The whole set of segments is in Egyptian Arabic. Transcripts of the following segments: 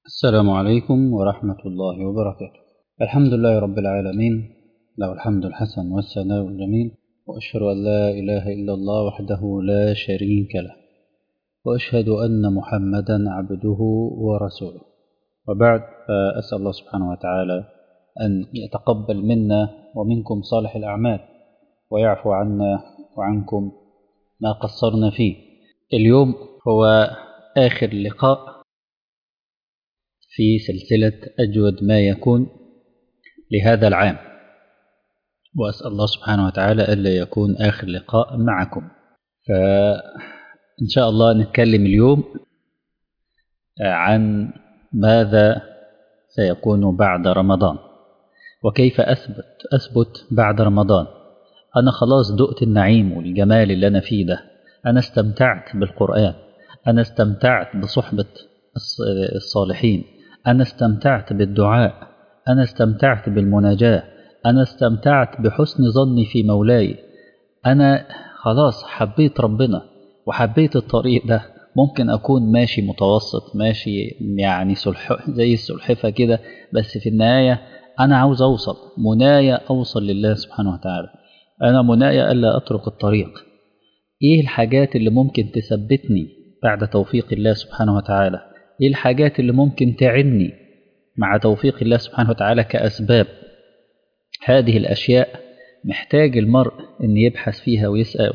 السلام عليكم ورحمة الله وبركاته الحمد لله رب العالمين له الحمد الحسن والثناء الجميل وأشهد أن لا إله إلا الله وحده لا شريك له وأشهد أن محمدا عبده ورسوله وبعد فأسأل الله سبحانه وتعالى أن يتقبل منا ومنكم صالح الأعمال ويعفو عنا وعنكم ما قصرنا فيه اليوم هو آخر لقاء في سلسلة أجود ما يكون لهذا العام وأسأل الله سبحانه وتعالى ألا يكون آخر لقاء معكم فإن شاء الله نتكلم اليوم عن ماذا سيكون بعد رمضان وكيف أثبت أثبت بعد رمضان أنا خلاص دقت النعيم والجمال اللي أنا فيه ده أنا استمتعت بالقرآن أنا استمتعت بصحبة الصالحين أنا استمتعت بالدعاء أنا استمتعت بالمناجاة أنا استمتعت بحسن ظني في مولاي أنا خلاص حبيت ربنا وحبيت الطريق ده ممكن أكون ماشي متوسط ماشي يعني سلح زي السلحفة كده بس في النهاية أنا عاوز أوصل منايا أوصل لله سبحانه وتعالى أنا منايا ألا أترك الطريق إيه الحاجات اللي ممكن تثبتني بعد توفيق الله سبحانه وتعالى إيه الحاجات اللي ممكن تعني مع توفيق الله سبحانه وتعالى كأسباب هذه الأشياء محتاج المرء أن يبحث فيها ويسأل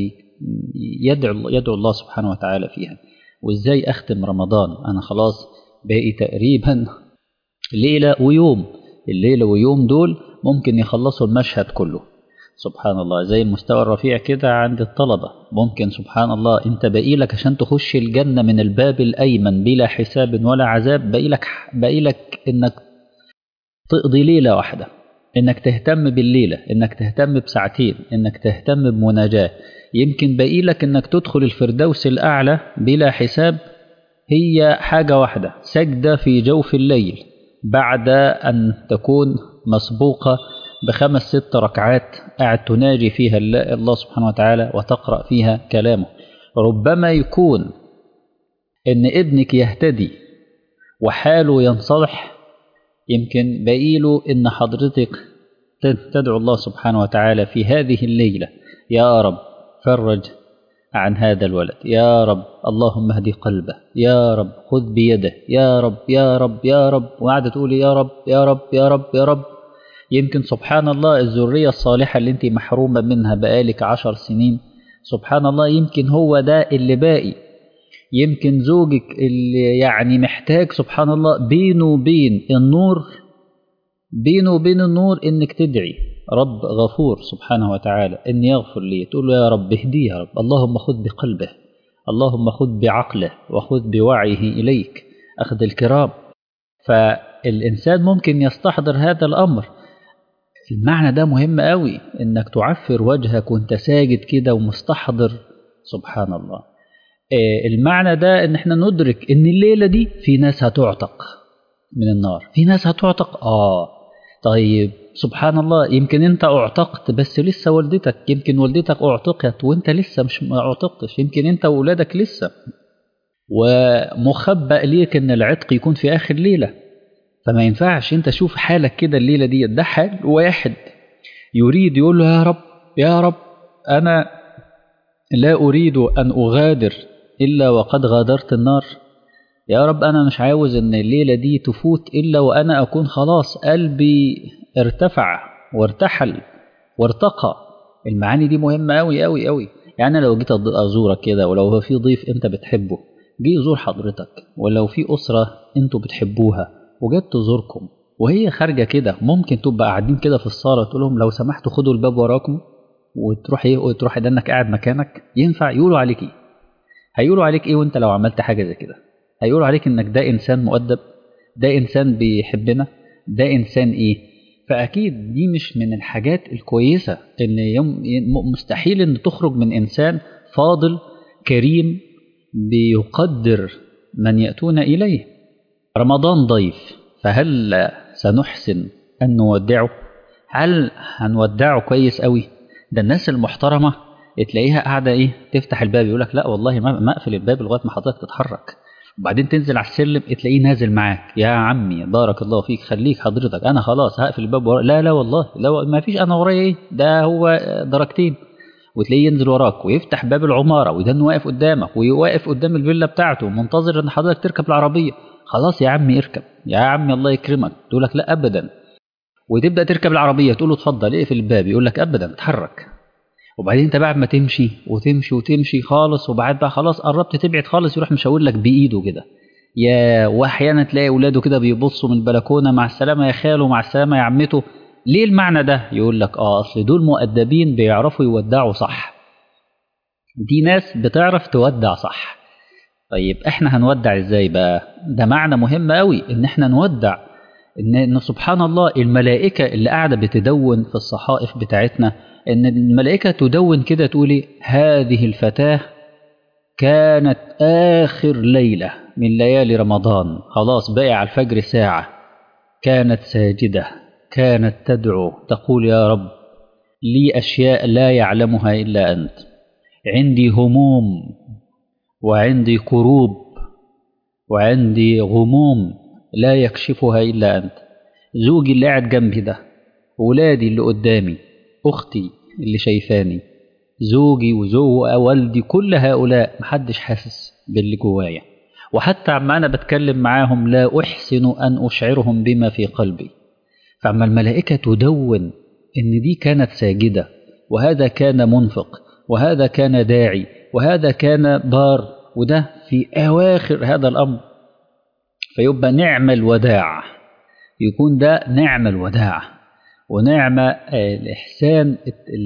ويدعو يدعو الله سبحانه وتعالى فيها وإزاي أختم رمضان أنا خلاص باقي تقريبا ليلة ويوم الليلة ويوم دول ممكن يخلصوا المشهد كله سبحان الله زي المستوى الرفيع كده عند الطلبة ممكن سبحان الله انت باقي لك عشان تخش الجنة من الباب الأيمن بلا حساب ولا عذاب باقي لك باقي لك انك تقضي ليلة واحدة انك تهتم بالليلة انك تهتم بساعتين انك تهتم بمناجاة يمكن باقي لك انك تدخل الفردوس الأعلى بلا حساب هي حاجة واحدة سجدة في جوف الليل بعد أن تكون مسبوقة بخمس ست ركعات قاعد تناجي فيها الله سبحانه وتعالى وتقرأ فيها كلامه ربما يكون إن ابنك يهتدي وحاله ينصلح يمكن بقيله إن حضرتك تدعو الله سبحانه وتعالى في هذه الليلة يا رب فرج عن هذا الولد يا رب اللهم اهدي قلبه يا رب خذ بيده يا رب يا رب يا رب وقعدت تقولي يا رب يا رب يا رب يا رب يمكن سبحان الله الذرية الصالحة اللي انت محرومة منها بقالك عشر سنين سبحان الله يمكن هو ده اللي باقي يمكن زوجك اللي يعني محتاج سبحان الله بينه وبين النور بينه وبين النور انك تدعي رب غفور سبحانه وتعالى ان يغفر لي تقول له يا رب اهديه يا رب اللهم خذ بقلبه اللهم خذ بعقله وخذ بوعيه اليك اخذ الكرام فالانسان ممكن يستحضر هذا الامر المعنى ده مهم قوي انك تعفر وجهك وانت ساجد كده ومستحضر سبحان الله المعنى ده ان احنا ندرك ان الليلة دي في ناس هتعتق من النار في ناس هتعتق اه طيب سبحان الله يمكن انت اعتقت بس لسه والدتك يمكن والدتك اعتقت وانت لسه مش ما اعتقتش يمكن انت واولادك لسه ومخبأ ليك ان العتق يكون في اخر ليله فما ينفعش انت شوف حالك كده الليلة دي ده حال واحد يريد يقول له يا رب يا رب أنا لا أريد أن أغادر إلا وقد غادرت النار يا رب أنا مش عاوز أن الليلة دي تفوت إلا وأنا أكون خلاص قلبي ارتفع وارتحل وارتقى المعاني دي مهمة أوي أوي أوي يعني لو جيت أزورك كده ولو هو في ضيف أنت بتحبه جه يزور حضرتك ولو في أسرة أنتوا بتحبوها وجت تزوركم وهي خارجه كده ممكن تبقى قاعدين كده في الصاله تقول لهم لو سمحتوا خدوا الباب وراكم وتروح ايه وتروح ده انك قاعد مكانك ينفع يقولوا عليك ايه هيقولوا عليك ايه وانت لو عملت حاجه زي كده هيقولوا عليك انك ده انسان مؤدب ده انسان بيحبنا ده انسان ايه فاكيد دي مش من الحاجات الكويسه ان يوم مستحيل ان تخرج من انسان فاضل كريم بيقدر من ياتون اليه رمضان ضيف فهل سنحسن أن نودعه هل هنودعه كويس قوي ده الناس المحترمة تلاقيها قاعدة إيه تفتح الباب يقول لك لا والله ما أقفل الباب لغاية ما حضرتك تتحرك وبعدين تنزل على السلم تلاقيه نازل معاك يا عمي بارك الله فيك خليك حضرتك انا خلاص هقفل الباب ورا لا لا والله لا ما فيش انا ورايا ايه ده هو درجتين وتلاقيه ينزل وراك ويفتح باب العماره وده واقف قدامك ويوقف قدام الفيلا بتاعته منتظر ان حضرتك تركب العربيه خلاص يا عمي اركب يا عمي الله يكرمك تقول لك لا ابدا وتبدا تركب العربيه تقول له اتفضل اقفل الباب يقول لك ابدا اتحرك وبعدين انت بعد ما تمشي وتمشي وتمشي خالص وبعد بقى خلاص قربت تبعد خالص يروح مشاور لك بايده كده يا واحيانا تلاقي اولاده كده بيبصوا من البلكونه مع السلامه يا خاله مع السلامه يا عمته ليه المعنى ده يقول لك اه اصل دول مؤدبين بيعرفوا يودعوا صح دي ناس بتعرف تودع صح طيب احنا هنودع ازاي بقى ده معنى مهم قوي ان احنا نودع ان, إن سبحان الله الملائكه اللي قاعده بتدون في الصحائف بتاعتنا ان الملائكه تدون كده تقولي هذه الفتاه كانت اخر ليله من ليالي رمضان خلاص باقي على الفجر ساعه كانت ساجده كانت تدعو تقول يا رب لي اشياء لا يعلمها الا انت عندي هموم وعندي كروب وعندي غموم لا يكشفها الا انت زوجي اللي قاعد جنبي ده ولادي اللي قدامي اختي اللي شايفاني زوجي وزوج والدي كل هؤلاء محدش حاسس باللي جوايا وحتى عما انا بتكلم معاهم لا احسن ان اشعرهم بما في قلبي فعما الملائكه تدون ان دي كانت ساجده وهذا كان منفق وهذا كان داعي وهذا كان بار وده في اواخر هذا الامر فيبقى نعم الوداع يكون ده نعم الوداع ونعم الإحسان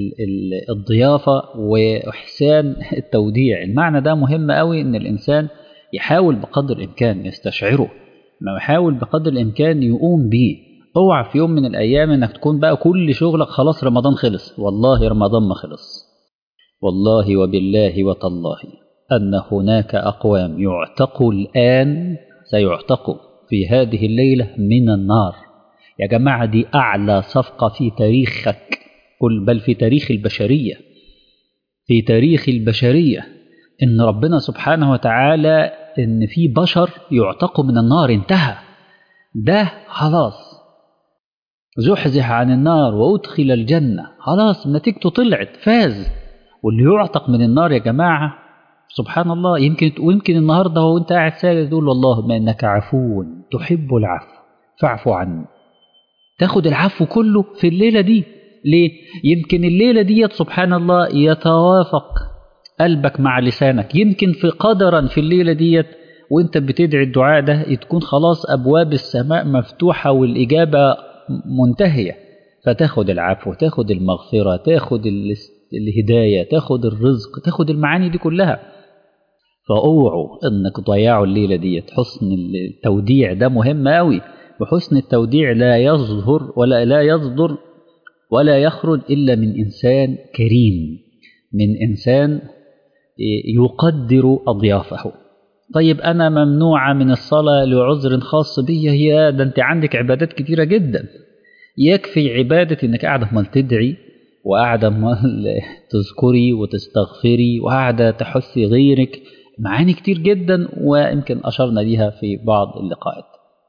الضيافة وإحسان التوديع المعنى ده مهم قوي إن الإنسان يحاول بقدر الإمكان يستشعره ما يحاول بقدر الإمكان يقوم بيه اوعى في يوم من الأيام إنك تكون بقى كل شغلك خلاص رمضان خلص والله رمضان ما خلص والله وبالله وتالله أن هناك أقوام يعتقوا الآن سيعتقوا في هذه الليلة من النار يا جماعة دي أعلى صفقة في تاريخك بل في تاريخ البشرية في تاريخ البشرية إن ربنا سبحانه وتعالى إن في بشر يعتقوا من النار انتهى ده خلاص زحزح عن النار وأدخل الجنة خلاص نتيجته طلعت فاز واللي يعتق من النار يا جماعة سبحان الله يمكن ويمكن النهارده وانت قاعد ساجد تقول اللهم انك عفو تحب العفو فاعف عني تاخد العفو كله في الليلة دي ليه؟ يمكن الليلة ديت سبحان الله يتوافق قلبك مع لسانك يمكن في قدرا في الليلة ديت وانت بتدعي الدعاء ده تكون خلاص أبواب السماء مفتوحة والإجابة منتهية فتاخد العفو تاخد المغفرة تاخد الهداية تاخد الرزق تاخد المعاني دي كلها فاوعوا انك تضيعوا الليلة ديت حسن التوديع ده مهم قوي وحسن التوديع لا يظهر ولا لا يصدر ولا يخرج إلا من إنسان كريم من إنسان يقدر أضيافه طيب أنا ممنوعة من الصلاة لعذر خاص بي هي ده أنت عندك عبادات كتيرة جدا يكفي عبادة إنك قاعدة مال تدعي وقاعدة مال تذكري وتستغفري وقاعدة تحثي غيرك معاني كتير جدا ويمكن أشرنا ليها في بعض اللقاءات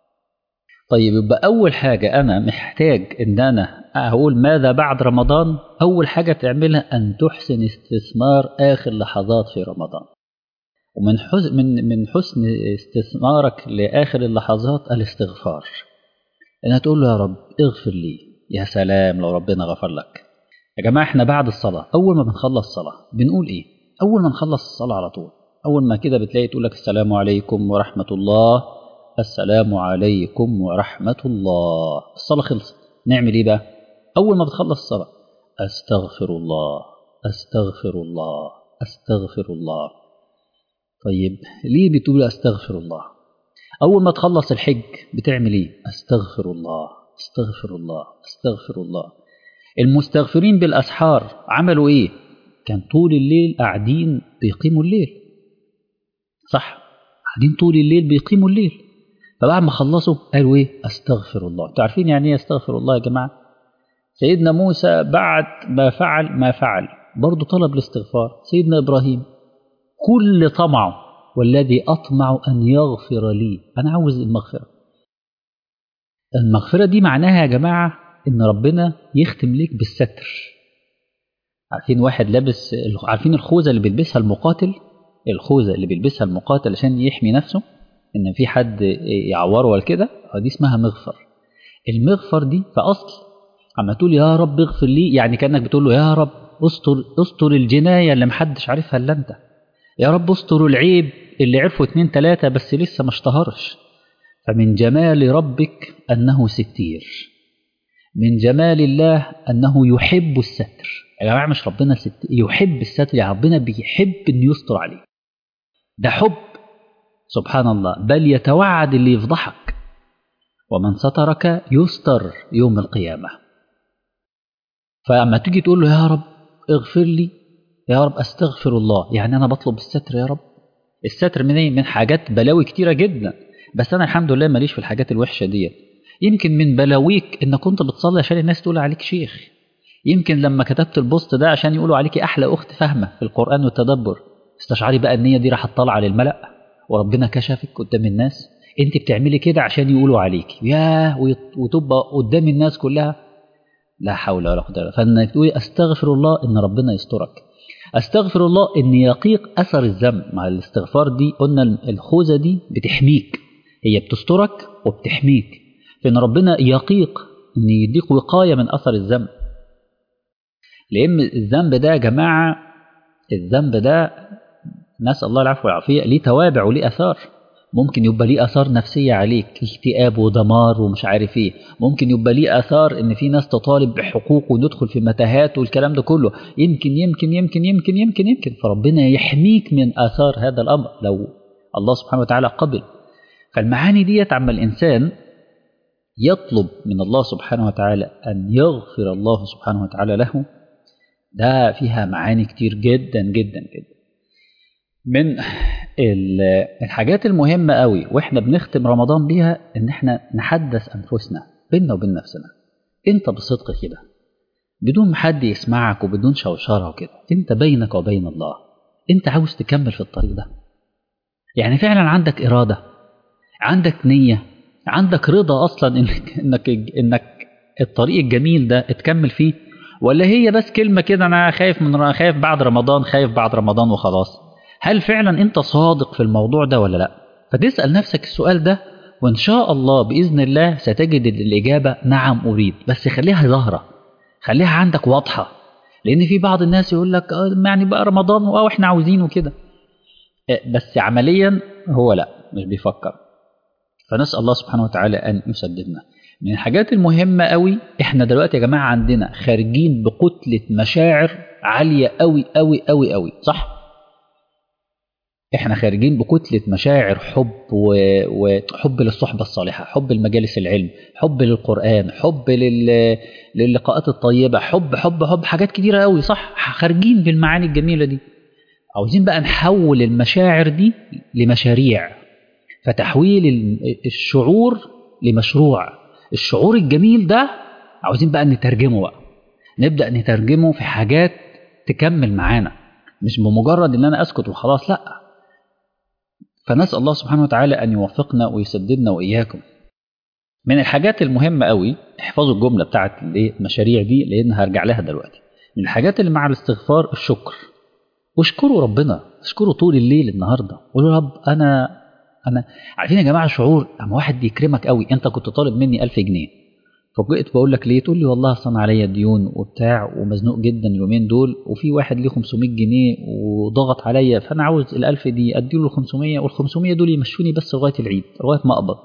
طيب يبقى أول حاجة أنا محتاج إن أنا أقول ماذا بعد رمضان أول حاجة تعملها أن تحسن استثمار آخر لحظات في رمضان ومن حسن من من حسن استثمارك لآخر اللحظات الاستغفار إنها تقول له يا رب اغفر لي يا سلام لو ربنا غفر لك يا جماعة احنا بعد الصلاة أول ما بنخلص الصلاة بنقول إيه؟ أول ما نخلص الصلاة على طول أول ما كده بتلاقي تقول لك السلام عليكم ورحمة الله السلام عليكم ورحمة الله الصلاة خلصت نعمل ايه بقى أول ما بتخلص الصلاة أستغفر الله أستغفر الله أستغفر الله طيب ليه بتقول أستغفر الله أول ما تخلص الحج بتعمل ايه أستغفر الله أستغفر الله أستغفر الله المستغفرين بالأسحار عملوا ايه كان طول الليل قاعدين بيقيموا الليل صح قاعدين طول الليل بيقيموا الليل فبعد ما خلصوا قالوا ايه استغفر الله انتوا عارفين يعني ايه استغفر الله يا جماعه سيدنا موسى بعد ما فعل ما فعل برضه طلب الاستغفار سيدنا ابراهيم كل طمعه والذي أطمع أن يغفر لي أنا عاوز المغفرة المغفرة دي معناها يا جماعة إن ربنا يختم ليك بالستر عارفين واحد لابس عارفين الخوذة اللي بيلبسها المقاتل الخوذة اللي بيلبسها المقاتل عشان يحمي نفسه إن في حد يعوره ولا كده دي اسمها مغفر المغفر دي في أصل أما تقول يا رب اغفر لي يعني كأنك بتقول له يا رب استر استر الجناية اللي محدش عارفها إلا أنت يا رب استر العيب اللي عرفه اتنين تلاتة بس لسه ما اشتهرش فمن جمال ربك أنه ستير من جمال الله أنه يحب الستر يا جماعة مش ربنا ست... يحب الستر يعني ربنا بيحب أن يستر عليه ده حب سبحان الله بل يتوعد اللي يفضحك ومن سترك يستر يوم القيامة فأما تيجي تقول له يا رب اغفر لي يا رب استغفر الله يعني أنا بطلب الستر يا رب الستر من ايه من حاجات بلاوي كتيرة جدا بس أنا الحمد لله ماليش في الحاجات الوحشة ديت يمكن من بلاويك إنك كنت بتصلي عشان الناس تقول عليك شيخ يمكن لما كتبت البوست ده عشان يقولوا عليكي أحلى أخت فاهمة في القرآن والتدبر استشعري بقى النية دي راح طالعة للملأ وربنا كشفك قدام الناس انت بتعملي كده عشان يقولوا عليك ياه وتبقى قدام الناس كلها لا حول ولا قوه الا بالله فانك تقولي استغفر الله ان ربنا يسترك استغفر الله ان يقيق اثر الذنب مع الاستغفار دي قلنا الخوذه دي بتحميك هي بتسترك وبتحميك فان ربنا يقيق ان يديك وقايه من اثر الذنب لان الذنب ده يا جماعه الذنب ده نسال الله العفو والعافيه ليه توابع وليه اثار ممكن يبقى ليه اثار نفسيه عليك اكتئاب ودمار ومش عارف ايه ممكن يبقى ليه اثار ان في ناس تطالب بحقوق وندخل في متاهات والكلام ده كله يمكن يمكن يمكن يمكن يمكن يمكن فربنا يحميك من اثار هذا الامر لو الله سبحانه وتعالى قبل فالمعاني ديت عما الانسان يطلب من الله سبحانه وتعالى ان يغفر الله سبحانه وتعالى له ده فيها معاني كتير جدا جدا جدا من الحاجات المهمة قوي واحنا بنختم رمضان بيها ان احنا نحدث انفسنا بيننا وبين نفسنا انت بصدق كده بدون ما حد يسمعك وبدون شوشرة وكده انت بينك وبين الله انت عاوز تكمل في الطريق ده يعني فعلا عندك إرادة عندك نية عندك رضا أصلا إنك, إنك, إنك الطريق الجميل ده تكمل فيه ولا هي بس كلمة كده أنا خايف من خايف بعد رمضان خايف بعد رمضان وخلاص هل فعلا انت صادق في الموضوع ده ولا لا فتسأل نفسك السؤال ده وإن شاء الله بإذن الله ستجد الإجابة نعم أريد بس خليها ظاهرة خليها عندك واضحة لأن في بعض الناس يقول لك يعني بقى رمضان واه احنا عاوزينه كده بس عمليا هو لا مش بيفكر فنسأل الله سبحانه وتعالى أن يسددنا من الحاجات المهمة قوي احنا دلوقتي يا جماعة عندنا خارجين بكتلة مشاعر عالية قوي قوي قوي قوي صح؟ احنا خارجين بكتلة مشاعر حب و... وحب للصحبة الصالحة حب المجالس العلم حب للقرآن حب لل... للقاءات الطيبة حب حب حب حاجات كتيرة قوي صح خارجين بالمعاني الجميلة دي عاوزين بقى نحول المشاعر دي لمشاريع فتحويل الشعور لمشروع الشعور الجميل ده عاوزين بقى نترجمه بقى نبدأ نترجمه في حاجات تكمل معانا مش بمجرد ان انا اسكت وخلاص لا فنسأل الله سبحانه وتعالى أن يوفقنا ويسددنا وإياكم من الحاجات المهمة قوي احفظوا الجملة بتاعت المشاريع دي لأن هرجع لها دلوقتي من الحاجات اللي مع الاستغفار الشكر واشكروا ربنا اشكروا طول الليل النهاردة قولوا يا رب أنا أنا عارفين يا جماعة شعور أما واحد يكرمك قوي أنت كنت طالب مني ألف جنيه فجئت بقول لك ليه تقول لي والله اصل عليا ديون وبتاع ومزنوق جدا اليومين دول وفي واحد ليه 500 جنيه وضغط عليا فانا عاوز ال1000 دي اديله ال 500 وال 500 دول يمشوني بس لغايه العيد لغايه ما اقبض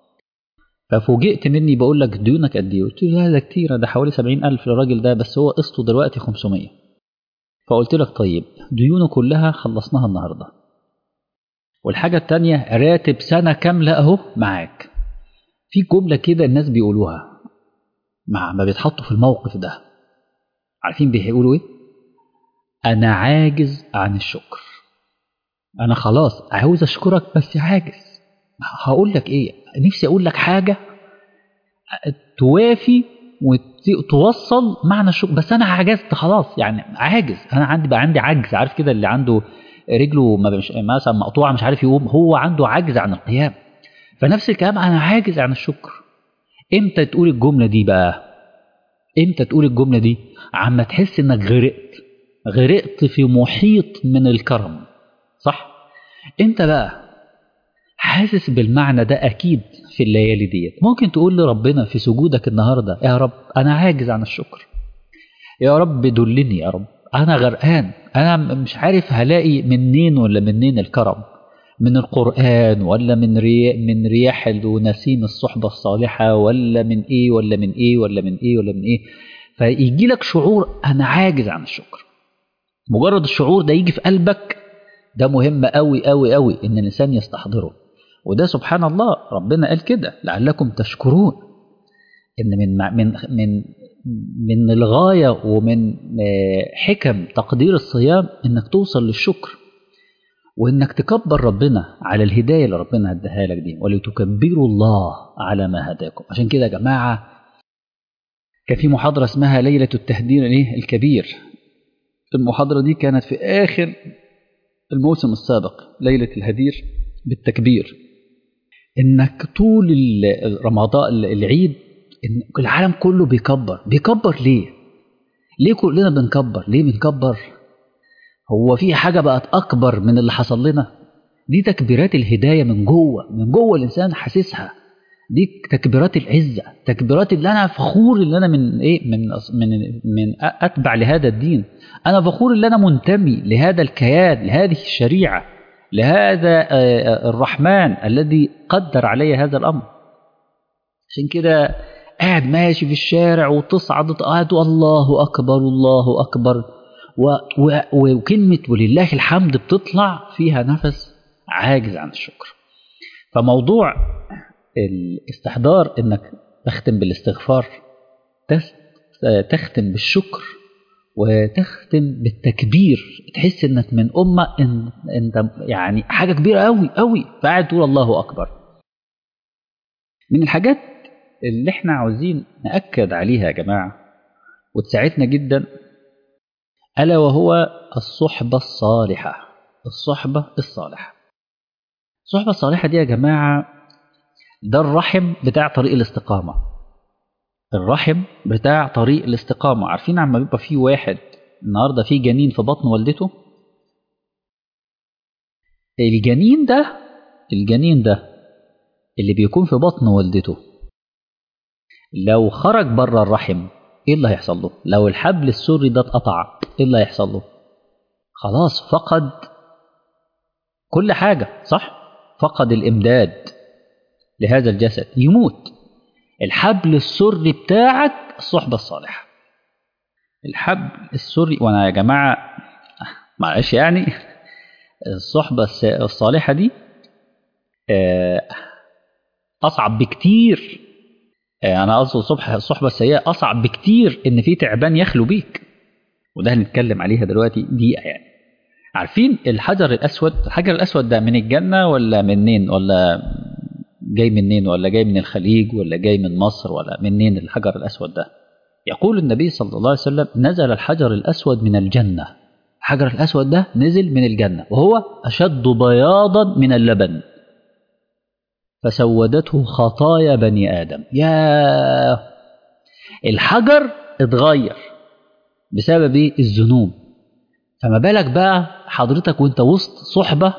ففوجئت مني بقول لك ديونك قد ايه؟ قلت له لا ده كتير ده حوالي 70000 للراجل ده بس هو قسطه دلوقتي 500 فقلت لك طيب ديونه كلها خلصناها النهارده والحاجه الثانيه راتب سنه كامله اهو معاك في جمله كده الناس بيقولوها مع ما بيتحطوا في الموقف ده عارفين بيقولوا ايه انا عاجز عن الشكر انا خلاص عاوز اشكرك بس عاجز هقول لك ايه نفسي اقول لك حاجه توافي وتوصل معنى الشكر بس انا عجزت خلاص يعني عاجز انا عندي بقى عندي عجز عارف كده اللي عنده رجله ما مش مثلا مقطوعه مش عارف يقوم هو عنده عجز عن القيام فنفس الكلام انا عاجز عن الشكر امتى تقول الجمله دي بقى امتى تقول الجمله دي عما تحس انك غرقت غرقت في محيط من الكرم صح انت بقى حاسس بالمعنى ده اكيد في الليالي ديت ممكن تقول لربنا في سجودك النهارده يا رب انا عاجز عن الشكر يا رب دلني يا رب انا غرقان انا مش عارف هلاقي منين ولا منين الكرم من القرآن ولا من رياح من رياح ونسيم الصحبة الصالحة ولا من إيه ولا من إيه ولا من إيه ولا من إيه فيجي لك شعور أنا عاجز عن الشكر مجرد الشعور ده يجي في قلبك ده مهم قوي قوي قوي إن الإنسان يستحضره وده سبحان الله ربنا قال كده لعلكم تشكرون إن من من من من الغاية ومن حكم تقدير الصيام إنك توصل للشكر وانك تكبر ربنا على الهدايه اللي ربنا اداها لك دي ولتكبروا الله على ما هداكم عشان كده يا جماعه كان في محاضره اسمها ليله التهدير ايه الكبير المحاضره دي كانت في اخر الموسم السابق ليله الهدير بالتكبير انك طول رمضان العيد إن العالم كله بيكبر بيكبر ليه ليه كلنا بنكبر ليه بنكبر هو في حاجة بقت أكبر من اللي حصل لنا دي تكبيرات الهداية من جوه من جوه الإنسان حاسسها دي تكبيرات العزة تكبيرات اللي أنا فخور اللي أنا من إيه من من من أتبع لهذا الدين أنا فخور اللي أنا منتمي لهذا الكيان لهذه الشريعة لهذا الرحمن الذي قدر علي هذا الأمر عشان كده قاعد ماشي في الشارع وتصعد قاعد الله أكبر الله أكبر و... و... وكلمة ولله الحمد بتطلع فيها نفس عاجز عن الشكر فموضوع الاستحضار انك تختم بالاستغفار تختم بالشكر وتختم بالتكبير تحس انك من امه إن انت يعني حاجه كبيره قوي قوي فقاعد تقول الله اكبر من الحاجات اللي احنا عاوزين ناكد عليها يا جماعه وتساعدنا جدا ألا وهو الصحبة الصالحة الصحبة الصالحة الصحبة الصالحة دي يا جماعة ده الرحم بتاع طريق الاستقامة الرحم بتاع طريق الاستقامة عارفين عما بيبقى فيه واحد النهاردة فيه جنين في بطن والدته الجنين ده الجنين ده اللي بيكون في بطن والدته لو خرج بره الرحم ايه اللي هيحصل له لو الحبل السري ده اتقطع ايه اللي هيحصل له خلاص فقد كل حاجة صح فقد الإمداد لهذا الجسد يموت الحبل السري بتاعك الصحبة الصالحة الحبل السري وأنا يا جماعة معلش يعني الصحبة الصالحة دي أصعب بكتير انا قصدي الصبح الصحبه السيئه اصعب بكتير ان في تعبان يخلو بيك وده هنتكلم عليها دلوقتي دقيقه يعني عارفين الحجر الاسود الحجر الاسود ده من الجنه ولا منين ولا جاي منين ولا جاي من الخليج ولا جاي من مصر ولا منين الحجر الاسود ده يقول النبي صلى الله عليه وسلم نزل الحجر الاسود من الجنه الحجر الاسود ده نزل من الجنه وهو اشد بياضا من اللبن فسودته خطايا بني آدم يا الحجر اتغير بسبب ايه الذنوب فما بالك بقى حضرتك وانت وسط صحبة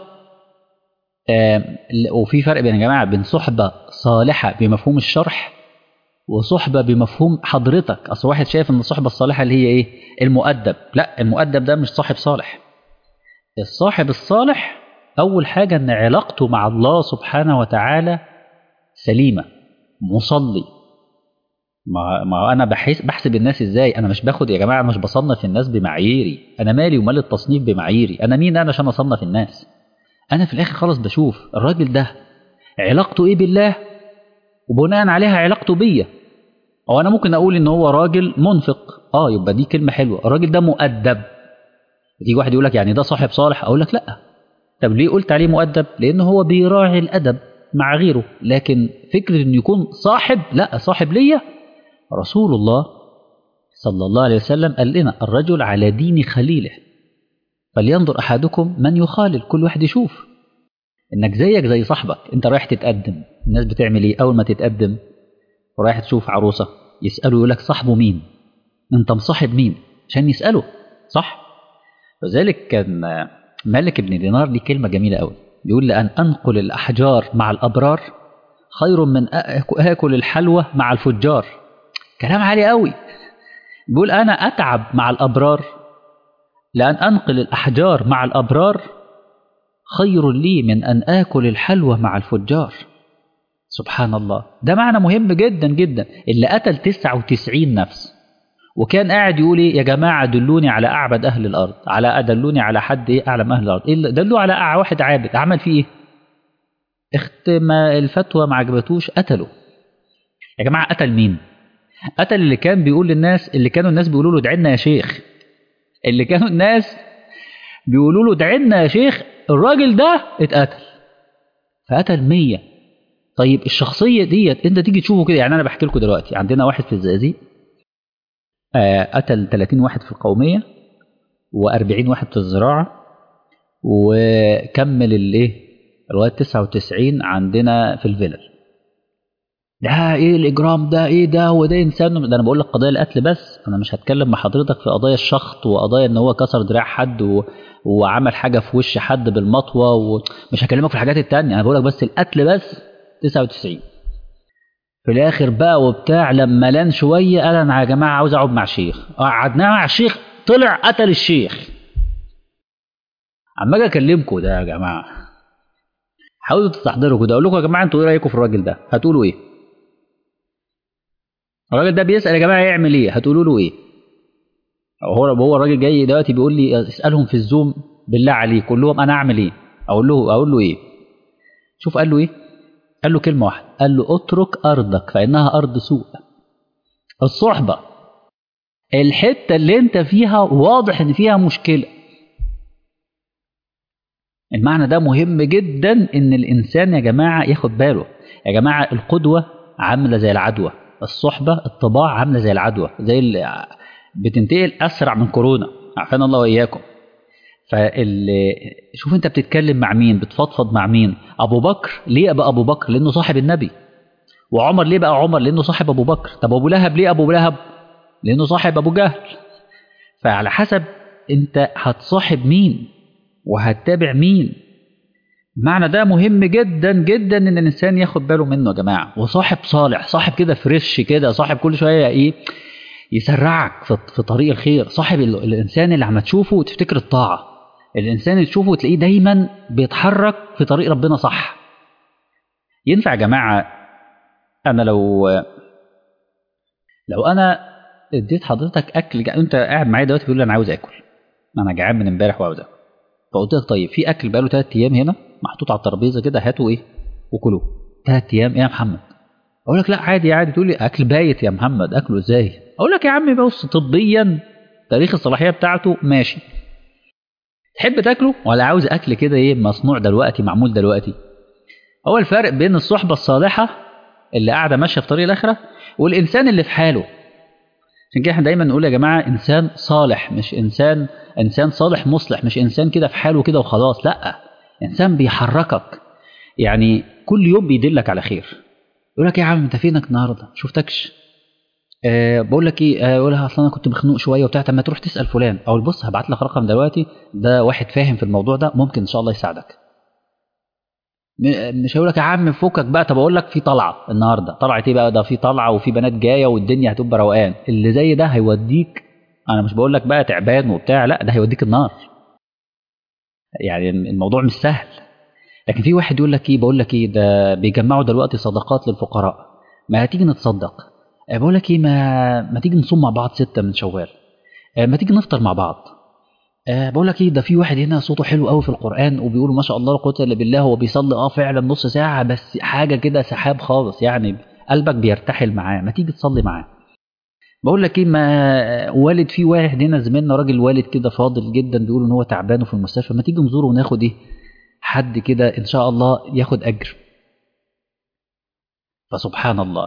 وفي فرق بين يا جماعة بين صحبة صالحة بمفهوم الشرح وصحبة بمفهوم حضرتك أصل واحد شايف إن الصحبة الصالحة اللي هي إيه المؤدب لا المؤدب ده مش صاحب صالح الصاحب الصالح أول حاجة إن علاقته مع الله سبحانه وتعالى سليمة مصلي ما, ما أنا بحس بحسب الناس إزاي أنا مش باخد يا جماعة مش بصنف الناس بمعاييري أنا مالي ومال التصنيف بمعاييري أنا مين أنا عشان أصنف الناس أنا في الآخر خلاص بشوف الراجل ده علاقته إيه بالله وبناء عليها علاقته بيا أو أنا ممكن أقول إن هو راجل منفق أه يبقى دي كلمة حلوة الراجل ده مؤدب تيجي واحد يقول لك يعني ده صاحب صالح أقول لك لأ طب ليه قلت عليه مؤدب لأن هو بيراعي الأدب مع غيره لكن فكرة إنه يكون صاحب لا صاحب ليا رسول الله صلى الله عليه وسلم قال لنا الرجل على دين خليله فلينظر احدكم من يخالل كل واحد يشوف انك زيك زي صاحبك انت رايح تتقدم الناس بتعمل ايه اول ما تتقدم ورايح تشوف عروسه يسالوا يقول لك صاحبه مين انت مصاحب مين عشان يساله صح وذلك كان مالك بن دينار ليه كلمه جميله قوي بيقول لان انقل الاحجار مع الابرار خير من اكل الحلوى مع الفجار كلام عالي قوي بيقول انا اتعب مع الابرار لان انقل الاحجار مع الابرار خير لي من ان اكل الحلوى مع الفجار سبحان الله ده معنى مهم جدا جدا اللي قتل 99 نفس وكان قاعد يقول ايه يا جماعه دلوني على اعبد اهل الارض على دلوني على حد ايه اعلم اهل الارض إيه دلوا على واحد عابد عمل فيه ايه اختم الفتوى ما عجبتوش قتله يا جماعه قتل مين قتل اللي كان بيقول للناس اللي كانوا الناس بيقولوا له ادعي لنا يا شيخ اللي كانوا الناس بيقولوا له ادعي لنا يا شيخ الراجل ده اتقتل فقتل 100 طيب الشخصيه ديت انت تيجي تشوفه كده يعني انا بحكي لكم دلوقتي عندنا واحد في الزقازيق آه قتل 30 واحد في القوميه و40 واحد في الزراعه وكمل الايه لغايه 99 عندنا في الفلل ده ايه الاجرام ده ايه ده هو ده انسان ده انا بقول لك قضايا القتل بس انا مش هتكلم مع حضرتك في قضايا الشخط وقضايا ان هو كسر دراع حد و... وعمل حاجه في وش حد بالمطوه ومش هكلمك في الحاجات التانية انا بقول لك بس القتل بس 99 في الاخر بقى وبتاع لما لان شويه قال انا يا جماعه عاوز اقعد مع شيخ قعدنا مع الشيخ طلع قتل الشيخ عمال اجي اكلمكم ده يا جماعه حاولوا تستحضروا كده اقول لكم يا جماعه انتوا ايه رايكم في الراجل ده هتقولوا ايه الراجل ده بيسال يا جماعه يعمل ايه هتقولوا له ايه هو هو الراجل جاي دلوقتي بيقول لي اسالهم في الزوم بالله عليك قول لهم انا اعمل ايه اقول له اقول له ايه شوف قال له ايه قال له كلمه واحده قال له اترك ارضك فانها ارض سوء الصحبه الحته اللي انت فيها واضح ان فيها مشكله المعنى ده مهم جدا ان الانسان يا جماعه ياخد باله يا جماعه القدوه عامله زي العدوى الصحبه الطباع عامله زي العدوى زي اللي بتنتقل اسرع من كورونا عافانا الله واياكم فال شوف انت بتتكلم مع مين بتفضفض مع مين ابو بكر ليه بقى ابو بكر لانه صاحب النبي وعمر ليه بقى عمر لانه صاحب ابو بكر طب ابو لهب ليه ابو لهب لانه صاحب ابو جهل فعلى حسب انت هتصاحب مين وهتتابع مين المعنى ده مهم جدا جدا ان الانسان ياخد باله منه يا جماعه وصاحب صالح صاحب كده فريش كده صاحب كل شويه ايه يسرعك في طريق الخير صاحب الانسان اللي عم تشوفه وتفتكر الطاعه الانسان اللي تشوفه وتلاقيه دايما بيتحرك في طريق ربنا صح ينفع يا جماعه انا لو لو انا اديت حضرتك اكل جا... انت قاعد معايا دلوقتي بتقول لي انا عاوز اكل انا جعان من امبارح وعاوز اكل فقلت لك طيب في اكل بقاله ثلاث ايام هنا محطوط على الترابيزه كده هاتوا ايه وكلوه ثلاث ايام ايه يا محمد اقول لك لا عادي عادي تقول لي اكل بايت يا محمد اكله ازاي اقول لك يا عم بص طبيا تاريخ الصلاحيه بتاعته ماشي تحب تاكله ولا عاوز اكل كده ايه مصنوع دلوقتي معمول دلوقتي هو الفرق بين الصحبه الصالحه اللي قاعده ماشيه في طريق الاخره والانسان اللي في حاله عشان كده احنا دايما نقول يا جماعه انسان صالح مش انسان انسان صالح مصلح مش انسان كده في حاله كده وخلاص لا انسان بيحركك يعني كل يوم بيدلك على خير يقول لك يا عم انت فينك النهارده شفتكش أه بقول لك ايه أه اقول اصل انا كنت مخنوق شويه وبتاع طب ما تروح تسال فلان او بص هبعت لك رقم دلوقتي ده واحد فاهم في الموضوع ده ممكن ان شاء الله يساعدك مش هقول لك يا عم فكك بقى طب اقول لك في طلعه النهارده طلعت ايه بقى ده في طلعه وفي بنات جايه والدنيا هتبقى روقان اللي زي ده هيوديك انا مش بقول لك بقى تعبان وبتاع لا ده هيوديك النار يعني الموضوع مش سهل لكن في واحد يقول لك ايه بقول لك ايه ده بيجمعوا دلوقتي صدقات للفقراء ما هتيجي نتصدق بقول لك ايه ما ما تيجي نصوم مع بعض ستة من شوال ما تيجي نفطر مع بعض بقول لك ايه ده في واحد هنا صوته حلو قوي في القران وبيقول ما شاء الله لا قوه الا بالله هو بيصلي اه فعلا نص ساعه بس حاجه كده سحاب خالص يعني قلبك بيرتحل معاه ما تيجي تصلي معاه بقول لك ايه ما والد في واحد هنا زميلنا راجل والد كده فاضل جدا بيقول ان هو تعبان وفي المستشفى ما تيجي نزوره وناخد ايه حد كده ان شاء الله ياخد اجر فسبحان الله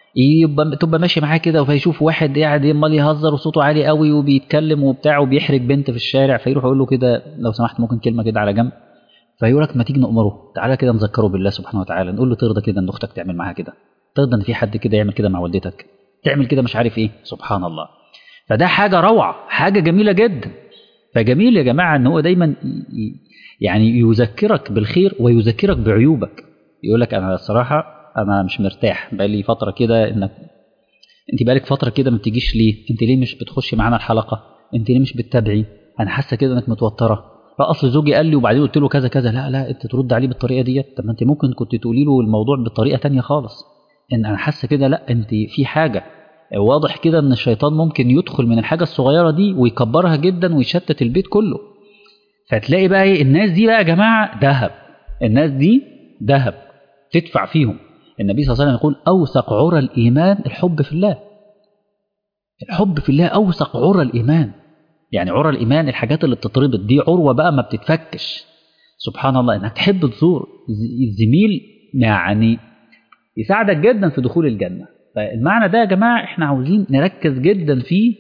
يبقى تبقى ماشي معاه كده فيشوف واحد قاعد عمال يهزر وصوته عالي قوي وبيتكلم وبتاع وبيحرج بنت في الشارع فيروح يقول له كده لو سمحت ممكن كلمه كده على جنب فيقول لك ما تيجي نأمره تعالى كده نذكره بالله سبحانه وتعالى نقول له ترضى كده ان اختك تعمل معاها كده ترضى ان في حد كده يعمل كده مع والدتك تعمل كده مش عارف ايه سبحان الله فده حاجه روعه حاجه جميله جدا فجميل يا جماعه ان هو دايما يعني يذكرك بالخير ويذكرك بعيوبك يقول لك انا الصراحه انا مش مرتاح بقالي فتره كده انك انت بقالك فتره كده ما بتجيش ليه انت ليه مش بتخشي معانا الحلقه انت ليه مش بتتابعي انا حاسه كده انك متوتره فاصل زوجي قال لي وبعدين قلت له كذا كذا لا لا انت ترد عليه بالطريقه ديت طب ما انت ممكن كنت تقولي له الموضوع بطريقه تانية خالص ان انا حاسه كده لا انت في حاجه واضح كده ان الشيطان ممكن يدخل من الحاجه الصغيره دي ويكبرها جدا ويشتت البيت كله فتلاقي بقى ايه الناس دي بقى يا جماعه ذهب الناس دي ذهب تدفع فيهم النبي صلى الله عليه وسلم يقول اوثق عرى الايمان الحب في الله الحب في الله اوثق عرى الايمان يعني عرى الايمان الحاجات اللي بتتربط دي عروه بقى ما بتتفكش سبحان الله انك تحب تزور الزميل يعني يساعدك جدا في دخول الجنه فالمعنى ده يا جماعه احنا عاوزين نركز جدا فيه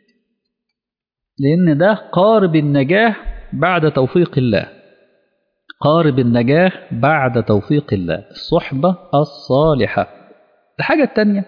لان ده قارب النجاه بعد توفيق الله قارب النجاه بعد توفيق الله الصحبه الصالحه الحاجه الثانيه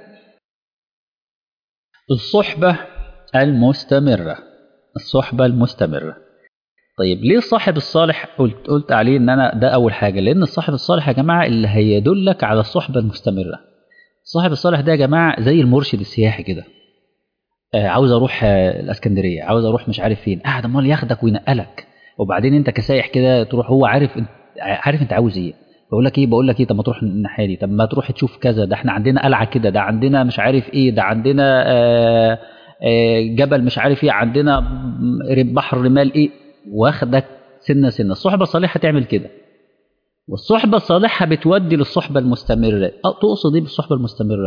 الصحبه المستمره الصحبه المستمره طيب ليه الصاحب الصالح قلت قلت عليه ان انا ده اول حاجه لان الصاحب الصالح يا جماعه اللي هيدلك على الصحبه المستمره الصاحب الصالح ده يا جماعه زي المرشد السياحي كده آه عاوز اروح آه الاسكندريه عاوز اروح مش عارف فين قاعد امال ياخدك وينقلك وبعدين انت كسايح كده تروح هو عارف انت عارف انت عاوز ايه بقول لك ايه بقول لك ايه طب ما تروح الناحيه دي طب ما تروح تشوف كذا ده احنا عندنا قلعه كده ده عندنا مش عارف ايه ده عندنا آه آه جبل مش عارف ايه عندنا بحر رمال ايه واخدك سنه سنه الصحبه الصالحه تعمل كده والصحبه الصالحه بتودي للصحبه المستمره تقصد ايه بالصحبه المستمره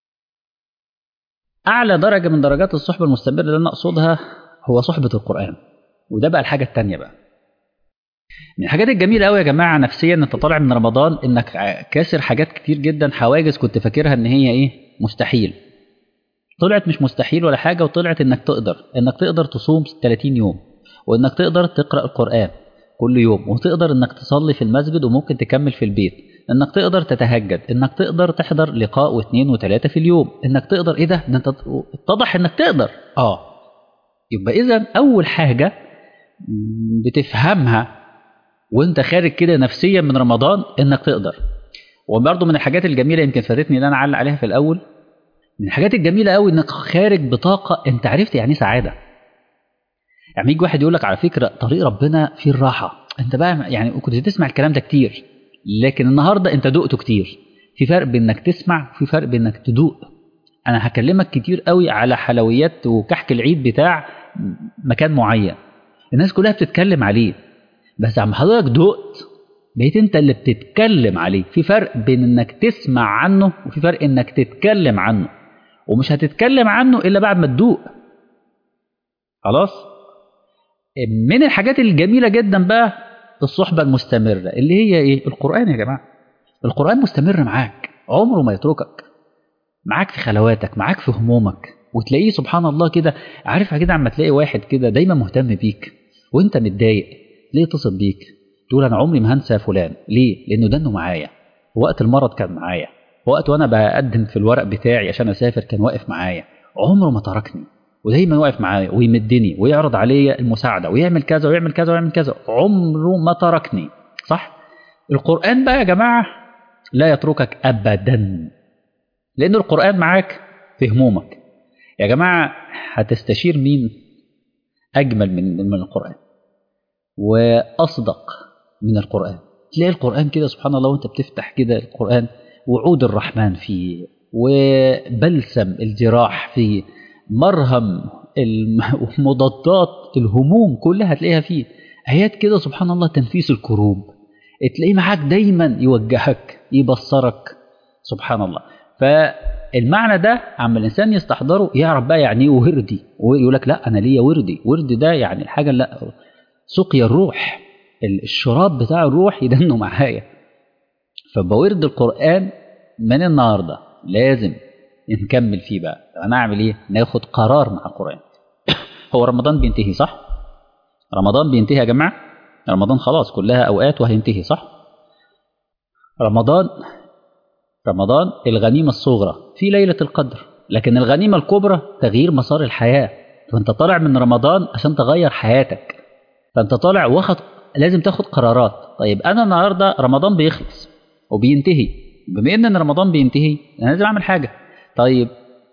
اعلى درجه من درجات الصحبه المستمره اللي انا اقصدها هو صحبه القران وده بقى الحاجه الثانيه بقى من الحاجات الجميله قوي يا جماعه نفسيا انت طالع من رمضان انك كاسر حاجات كتير جدا حواجز كنت فاكرها ان هي ايه مستحيل طلعت مش مستحيل ولا حاجه وطلعت انك تقدر انك تقدر تصوم 30 يوم وانك تقدر تقرا القران كل يوم وتقدر انك تصلي في المسجد وممكن تكمل في البيت انك تقدر تتهجد انك تقدر تحضر لقاء واثنين وثلاثه في اليوم انك تقدر ايه ده ده انت اتضح انك تقدر اه يبقى اذا اول حاجه بتفهمها وانت خارج كده نفسيا من رمضان انك تقدر وبرضه من الحاجات الجميله يمكن فاتتني ان انا اعلق عليها في الاول من الحاجات الجميله قوي انك خارج بطاقه انت عرفت يعني ايه سعاده يعني يجي واحد يقول لك على فكره طريق ربنا فيه الراحه انت بقى يعني كنت تسمع الكلام ده كتير لكن النهارده انت دقته كتير في فرق بين انك تسمع وفي فرق بين انك تدوق انا هكلمك كتير قوي على حلويات وكحك العيد بتاع مكان معين الناس كلها بتتكلم عليه بس عم حضرتك دقت بقيت انت اللي بتتكلم عليه في فرق بين انك تسمع عنه وفي فرق انك تتكلم عنه ومش هتتكلم عنه الا بعد ما تدوق خلاص من الحاجات الجميلة جدا بقى الصحبة المستمرة اللي هي ايه القرآن يا جماعة القرآن مستمر معاك عمره ما يتركك معاك في خلواتك معاك في همومك وتلاقيه سبحان الله كده عارف كده عما تلاقي واحد كده دايما مهتم بيك وانت متضايق ليه يتصل بيك تقول انا عمري ما هنسى فلان ليه لانه دنه معايا وقت المرض كان معايا وقت وانا بقدم في الورق بتاعي عشان اسافر كان واقف معايا عمره ما تركني ودايما واقف معايا ويمدني ويعرض عليا المساعده ويعمل كذا ويعمل كذا ويعمل كذا عمره ما تركني صح القران بقى يا جماعه لا يتركك ابدا لان القران معاك في همومك يا جماعه هتستشير مين اجمل من من القران واصدق من القران تلاقي القران كده سبحان الله وانت بتفتح كده القران وعود الرحمن فيه وبلسم الجراح فيه مرهم مضادات الهموم كلها هتلاقيها فيه آيات كده سبحان الله تنفيس الكروب تلاقيه معاك دايما يوجهك يبصرك سبحان الله فالمعنى ده عم الانسان يستحضره يعرف بقى يعني ايه وردي ويقول لك لا انا ليا وردي وردي ده يعني الحاجه لا سقيا الروح الشراب بتاع الروح يدنه معايا فبورد القران من النهارده لازم نكمل فيه بقى انا اعمل ايه ناخد قرار مع القران هو رمضان بينتهي صح رمضان بينتهي يا جماعه رمضان خلاص كلها اوقات وهينتهي صح رمضان رمضان الغنيمه الصغرى في ليله القدر لكن الغنيمه الكبرى تغيير مسار الحياه فانت طالع من رمضان عشان تغير حياتك فانت طالع واخد لازم تاخد قرارات طيب انا النهارده رمضان بيخلص وبينتهي بما ان رمضان بينتهي انا لازم اعمل حاجه طيب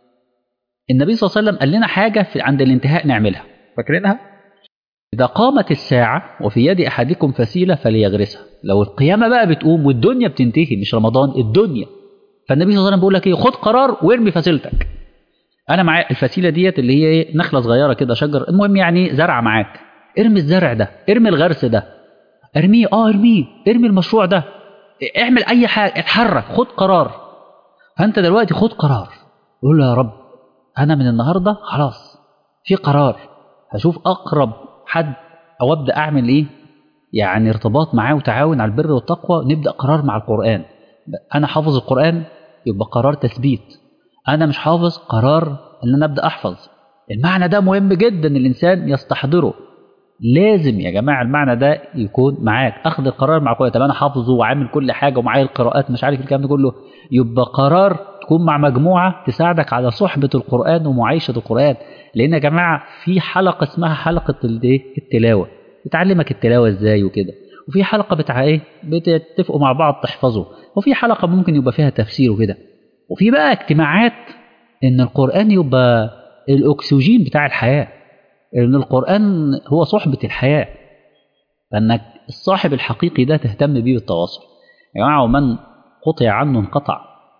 النبي صلى الله عليه وسلم قال لنا حاجه في عند الانتهاء نعملها فاكرينها اذا قامت الساعه وفي يد احدكم فسيله فليغرسها لو القيامه بقى بتقوم والدنيا بتنتهي مش رمضان الدنيا فالنبي صلى الله عليه وسلم بيقول لك ايه خد قرار وارمي فسيلتك انا معايا الفسيله ديت اللي هي ايه نخله صغيره كده شجر المهم يعني زرع معاك ارمي الزرع ده ارمي الغرس ده ارميه اه ارميه ارمي المشروع ده اعمل اي حاجه اتحرك خد قرار فانت دلوقتي خد قرار قول له يا رب انا من النهارده خلاص في قرار هشوف اقرب حد او ابدا اعمل ايه يعني ارتباط معاه وتعاون على البر والتقوى نبدا قرار مع القران انا حافظ القران يبقى قرار تثبيت انا مش حافظ قرار ان انا ابدا احفظ المعنى ده مهم جدا الانسان يستحضره لازم يا جماعه المعنى ده يكون معاك اخذ القرار مع القران طب انا حافظه وعامل كل حاجه ومعايا القراءات مش عارف الكلام ده كله يبقى قرار تكون مع مجموعه تساعدك على صحبه القران ومعايشه القران لان يا جماعه في حلقه اسمها حلقه التلاوه بتعلمك التلاوه ازاي وكده وفي حلقه بتاع ايه بتتفقوا مع بعض تحفظوا وفي حلقه ممكن يبقى فيها تفسير وكده وفي بقى اجتماعات ان القران يبقى الاكسجين بتاع الحياه ان القران هو صحبه الحياه فانك الصاحب الحقيقي ده تهتم بيه بالتواصل يا جماعه ومن قطع عنه انقطع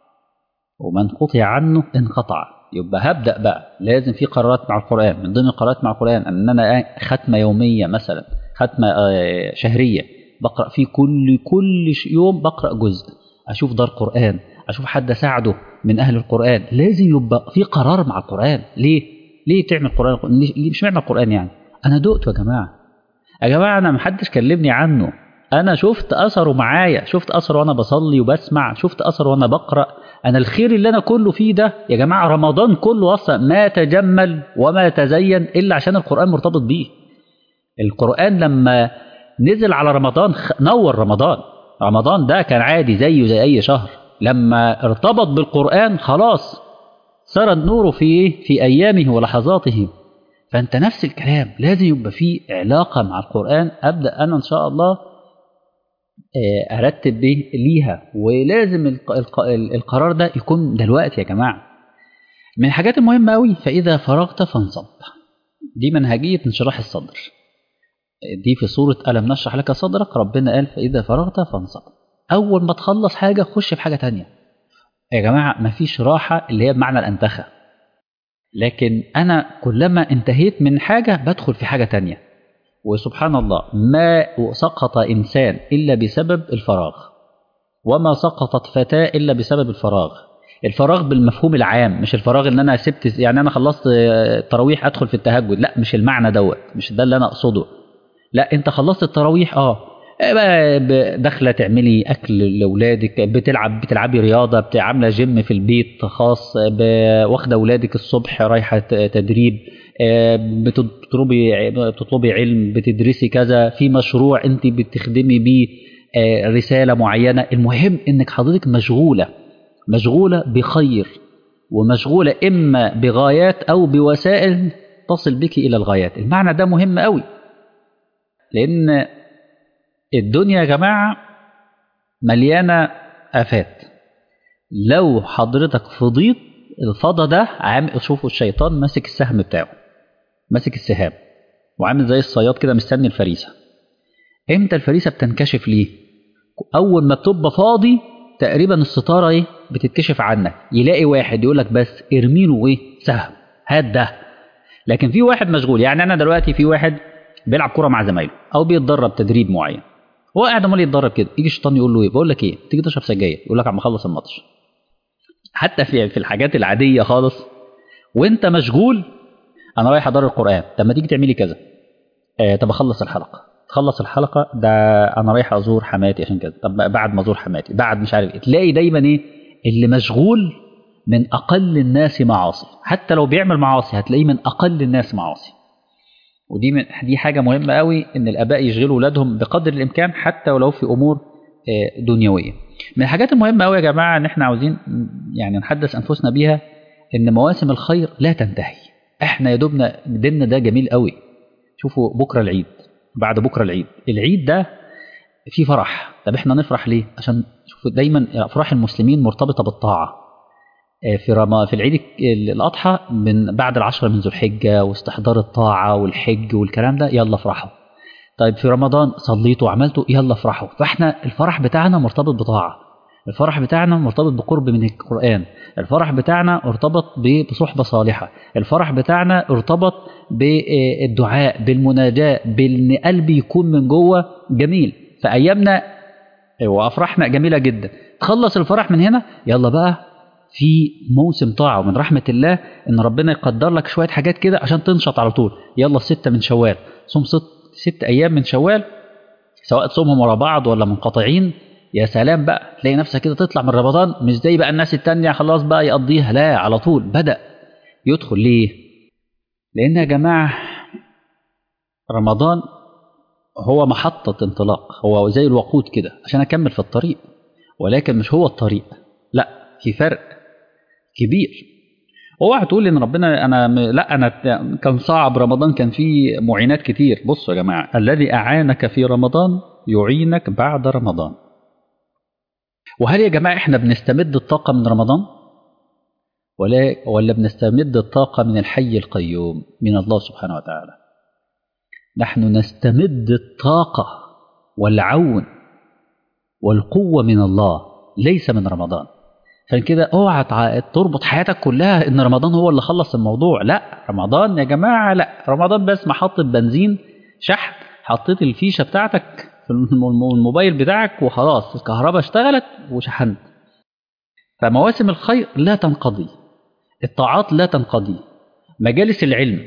ومن قطع عنه انقطع يبقى هبدا بقى لازم في قرارات مع القران من ضمن القرارات مع القران ان انا ختمه يوميه مثلا ختمه شهريه بقرا فيه كل كل يوم بقرا جزء اشوف دار قران اشوف حد اساعده من اهل القران لازم يبقى في قرار مع القران ليه ليه تعمل قران ليه مش معنى القران يعني انا دقته يا جماعه يا جماعه انا محدش كلمني عنه انا شفت اثره معايا شفت اثره وانا بصلي وبسمع شفت اثره وانا بقرا انا الخير اللي انا كله فيه ده يا جماعه رمضان كله اصلا ما تجمل وما تزين الا عشان القران مرتبط بيه القران لما نزل على رمضان نور رمضان رمضان ده كان عادي زيه زي اي شهر لما ارتبط بالقران خلاص سرى النور في في ايامه ولحظاته فانت نفس الكلام لازم يبقى في علاقه مع القران ابدا انا ان شاء الله ارتب به ليها ولازم القرار ده يكون دلوقتي يا جماعه من الحاجات المهمه قوي فاذا فرغت فانصب دي منهجيه انشراح الصدر دي في سوره الم نشرح لك صدرك ربنا قال فاذا فرغت فانصب اول ما تخلص حاجه خش في حاجه تانية يا جماعه مفيش راحه اللي هي بمعنى الانتخه لكن انا كلما انتهيت من حاجه بدخل في حاجه تانية وسبحان الله ما سقط انسان الا بسبب الفراغ وما سقطت فتاه الا بسبب الفراغ الفراغ بالمفهوم العام مش الفراغ ان انا سبت يعني انا خلصت التراويح ادخل في التهجد لا مش المعنى دوت مش ده اللي انا اقصده لا انت خلصت التراويح اه داخله تعملي اكل لاولادك بتلعب بتلعبي رياضه عامله جيم في البيت خاص واخده اولادك الصبح رايحه تدريب بتطلبي بتطلبي علم بتدرسي كذا في مشروع انت بتخدمي بيه رساله معينه المهم انك حضرتك مشغوله مشغوله بخير ومشغوله اما بغايات او بوسائل تصل بك الى الغايات المعنى ده مهم قوي لان الدنيا يا جماعة مليانة آفات لو حضرتك فضيت الفضا ده عامل شوفوا الشيطان ماسك السهم بتاعه ماسك السهام وعامل زي الصياد كده مستني الفريسة امتى الفريسة بتنكشف ليه اول ما بتبقى فاضي تقريبا الستارة ايه بتتكشف عنك يلاقي واحد يقول لك بس ارميله ايه سهم هات ده لكن في واحد مشغول يعني انا دلوقتي في واحد بيلعب كرة مع زمايله او بيتدرب تدريب معين هو قاعد عمال يتدرب كده يجي الشيطان يقول له ايه بقول لك ايه تيجي تشرب سجاير يقول لك عم اخلص الماتش حتى في في الحاجات العاديه خالص وانت مشغول انا رايح ادار القران طب ما تيجي تعملي كذا آه طب اخلص الحلقه تخلص الحلقه ده انا رايح ازور حماتي عشان كذا طب بعد ما ازور حماتي بعد مش عارف ايه تلاقي دايما ايه اللي مشغول من أقل الناس معاصي حتى لو بيعمل معاصي هتلاقيه من أقل الناس معاصي ودي من دي حاجة مهمة قوي إن الآباء يشغلوا أولادهم بقدر الإمكان حتى ولو في أمور دنيوية من الحاجات المهمة قوي يا جماعة إن إحنا عاوزين يعني نحدث أنفسنا بيها إن مواسم الخير لا تنتهي إحنا يا دوبنا ديننا ده جميل قوي شوفوا بكرة العيد بعد بكرة العيد العيد ده في فرح طب إحنا نفرح ليه عشان شوفوا دايما أفراح المسلمين مرتبطة بالطاعة في رما في العيد الأضحى من بعد العشرة من ذو الحجة واستحضار الطاعة والحج والكلام ده يلا افرحوا طيب في رمضان صليتوا وعملتوا يلا افرحوا فاحنا الفرح بتاعنا مرتبط بطاعة الفرح بتاعنا مرتبط بقرب من القرآن الفرح بتاعنا ارتبط بصحبة صالحة الفرح بتاعنا ارتبط بالدعاء بالمناجاة بان قلبي يكون من جوه جميل فأيامنا وأفراحنا جميلة جدا تخلص الفرح من هنا يلا بقى في موسم طاعة ومن رحمة الله إن ربنا يقدر لك شوية حاجات كده عشان تنشط على طول يلا الستة من شوال صوم ست, ست أيام من شوال سواء تصومهم ورا بعض ولا منقطعين يا سلام بقى تلاقي نفسك كده تطلع من رمضان مش زي بقى الناس التانية خلاص بقى يقضيها لا على طول بدأ يدخل ليه لأن يا جماعة رمضان هو محطة انطلاق هو زي الوقود كده عشان أكمل في الطريق ولكن مش هو الطريق لا في فرق كبير اوعى تقول ان ربنا انا م... لا انا كان صعب رمضان كان فيه معينات كتير بصوا يا جماعه الذي اعانك في رمضان يعينك بعد رمضان وهل يا جماعه احنا بنستمد الطاقه من رمضان ولا ولا بنستمد الطاقه من الحي القيوم من الله سبحانه وتعالى نحن نستمد الطاقه والعون والقوه من الله ليس من رمضان عشان كده اوعى تربط حياتك كلها ان رمضان هو اللي خلص الموضوع لا رمضان يا جماعه لا رمضان بس محطه بنزين شحن حطيت الفيشه بتاعتك في الموبايل بتاعك وخلاص الكهرباء اشتغلت وشحنت فمواسم الخير لا تنقضي الطاعات لا تنقضي مجالس العلم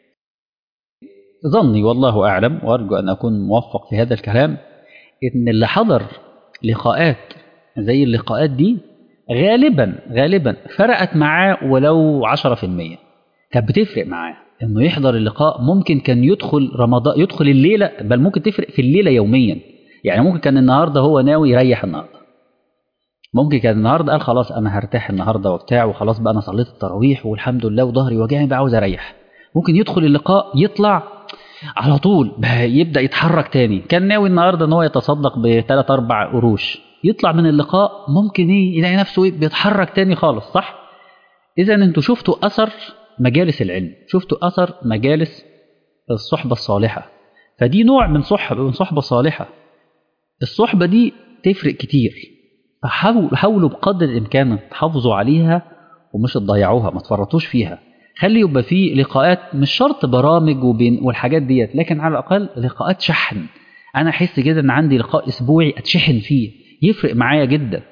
ظني والله اعلم وارجو ان اكون موفق في هذا الكلام ان اللي حضر لقاءات زي اللقاءات دي غالبا غالبا فرقت معاه ولو 10% كانت بتفرق معاه انه يحضر اللقاء ممكن كان يدخل رمضان يدخل الليله بل ممكن تفرق في الليله يوميا يعني ممكن كان النهارده هو ناوي يريح النهارده ممكن كان النهارده قال خلاص انا هرتاح النهارده وبتاع وخلاص بقى انا صليت التراويح والحمد لله وظهري وجعني بقى عاوز اريح ممكن يدخل اللقاء يطلع على طول يبدا يتحرك تاني كان ناوي النهارده ان هو يتصدق بثلاث اربع قروش يطلع من اللقاء ممكن ايه يلاقي نفسه إيه بيتحرك تاني خالص صح اذا انتوا شفتوا اثر مجالس العلم شفتوا اثر مجالس الصحبه الصالحه فدي نوع من صحبه من صحبه صالحه الصحبه دي تفرق كتير فحاولوا بقدر الامكان تحافظوا عليها ومش تضيعوها ما تفرطوش فيها خلي يبقى في لقاءات مش شرط برامج وبين والحاجات ديت لكن على الاقل لقاءات شحن انا احس كده ان عندي لقاء اسبوعي اتشحن فيه يفرق معايا جدا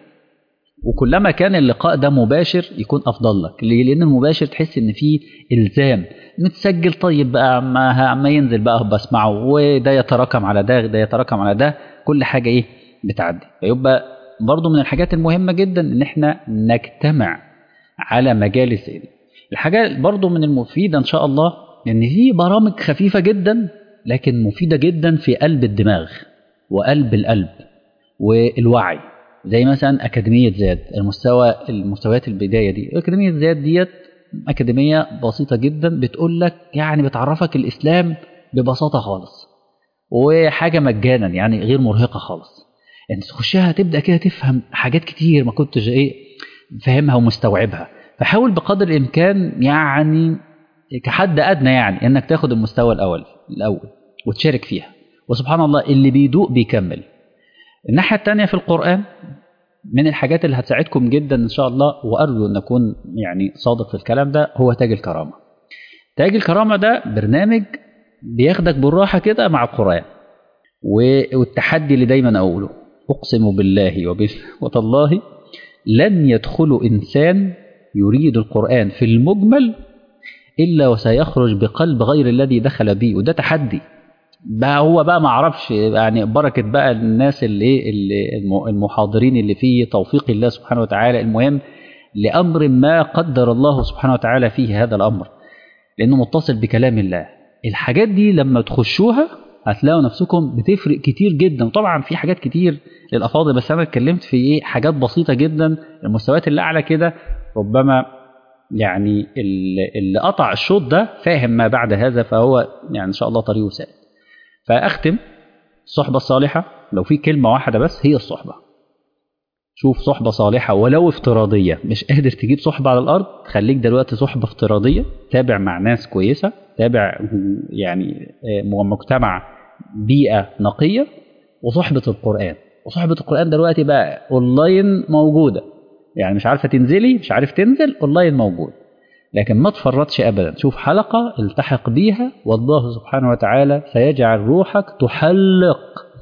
وكلما كان اللقاء ده مباشر يكون افضل لك ليه لان المباشر تحس ان فيه الزام متسجل طيب بقى ما, ما ينزل بقى بسمعه وده يتراكم على ده ده يتراكم على ده كل حاجه ايه بتعدي فيبقى برضو من الحاجات المهمه جدا ان احنا نجتمع على مجالس إيه. الحاجه برضو من المفيده ان شاء الله ان في برامج خفيفه جدا لكن مفيده جدا في قلب الدماغ وقلب القلب والوعي زي مثلا أكاديمية زاد المستوى المستويات البداية دي أكاديمية زاد ديت أكاديمية بسيطة جدا بتقول لك يعني بتعرفك الإسلام ببساطة خالص وحاجة مجانا يعني غير مرهقة خالص يعني تخشها تبدأ كده تفهم حاجات كتير ما كنتش إيه فاهمها ومستوعبها فحاول بقدر الإمكان يعني كحد أدنى يعني إنك تاخد المستوى الأول الأول وتشارك فيها وسبحان الله اللي بيدوق بيكمل الناحية الثانية في القرآن من الحاجات اللي هتساعدكم جدا إن شاء الله وأرجو أن أكون يعني صادق في الكلام ده هو تاج الكرامة تاج الكرامة ده برنامج بياخدك بالراحة كده مع القرآن والتحدي اللي دايما أقوله أقسم بالله وتالله لن يدخل إنسان يريد القرآن في المجمل إلا وسيخرج بقلب غير الذي دخل به وده تحدي بقى هو بقى ما اعرفش يعني بركه بقى الناس اللي ايه المحاضرين اللي فيه توفيق الله سبحانه وتعالى المهم لأمر ما قدر الله سبحانه وتعالى فيه هذا الأمر لأنه متصل بكلام الله الحاجات دي لما تخشوها هتلاقوا نفسكم بتفرق كتير جدا طبعا في حاجات كتير للأفاضل بس أنا اتكلمت في إيه حاجات بسيطة جدا المستويات اللي أعلى كده ربما يعني اللي قطع الشوط ده فاهم ما بعد هذا فهو يعني إن شاء الله طريقه سهل فأختم الصحبة الصالحة لو في كلمة واحدة بس هي الصحبة شوف صحبة صالحة ولو افتراضية مش قادر تجيب صحبة على الأرض خليك دلوقتي صحبة افتراضية تابع مع ناس كويسة تابع يعني مجتمع بيئة نقية وصحبة القرآن وصحبة القرآن دلوقتي بقى أونلاين موجودة يعني مش عارفة تنزلي مش عارف تنزل أونلاين موجود لكن ما تفرطش أبدا شوف حلقة التحق بيها والله سبحانه وتعالى سيجعل روحك تحلق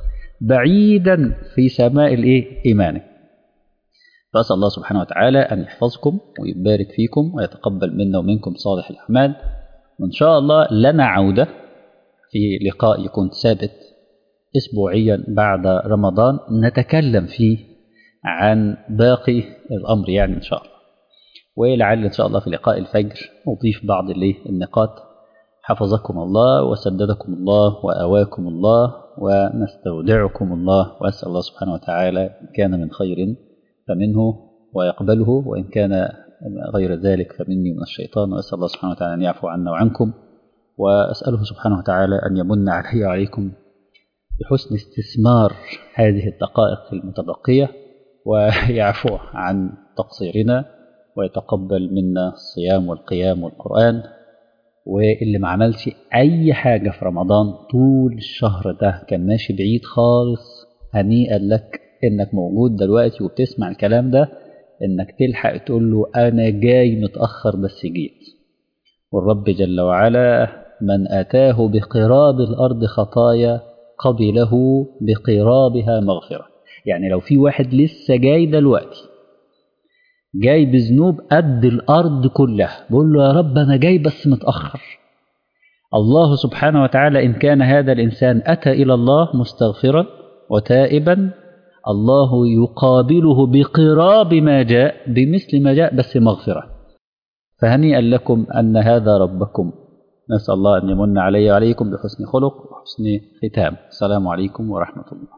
بعيدا في سماء الإيه إيمانك فأسأل الله سبحانه وتعالى أن يحفظكم ويبارك فيكم ويتقبل منا ومنكم صالح الأعمال وإن شاء الله لنا عودة في لقاء يكون ثابت أسبوعيا بعد رمضان نتكلم فيه عن باقي الأمر يعني إن شاء الله ولعل إن شاء الله في لقاء الفجر أضيف بعض النقاط حفظكم الله وسددكم الله وأواكم الله ونستودعكم الله وأسأل الله سبحانه وتعالى إن كان من خير فمنه ويقبله وإن كان غير ذلك فمني من الشيطان وأسأل الله سبحانه وتعالى أن يعفو عنا وعنكم وأسأله سبحانه وتعالى أن يمن علي وعليكم بحسن استثمار هذه الدقائق المتبقية ويعفو عن تقصيرنا ويتقبل منا الصيام والقيام والقرآن واللي ما عملش أي حاجة في رمضان طول الشهر ده كان ماشي بعيد خالص هنيئا لك إنك موجود دلوقتي وبتسمع الكلام ده إنك تلحق تقول له أنا جاي متأخر بس جيت والرب جل وعلا من أتاه بقراب الأرض خطايا قبله بقرابها مغفرة يعني لو في واحد لسه جاي دلوقتي جاي بذنوب قد الأرض كلها بقول له يا رب أنا جاي بس متأخر الله سبحانه وتعالى إن كان هذا الإنسان أتى إلى الله مستغفرا وتائبا الله يقابله بقراب ما جاء بمثل ما جاء بس مغفرة فهنيئا لكم أن هذا ربكم نسأل الله أن يمن علي وعليكم بحسن خلق وحسن ختام السلام عليكم ورحمة الله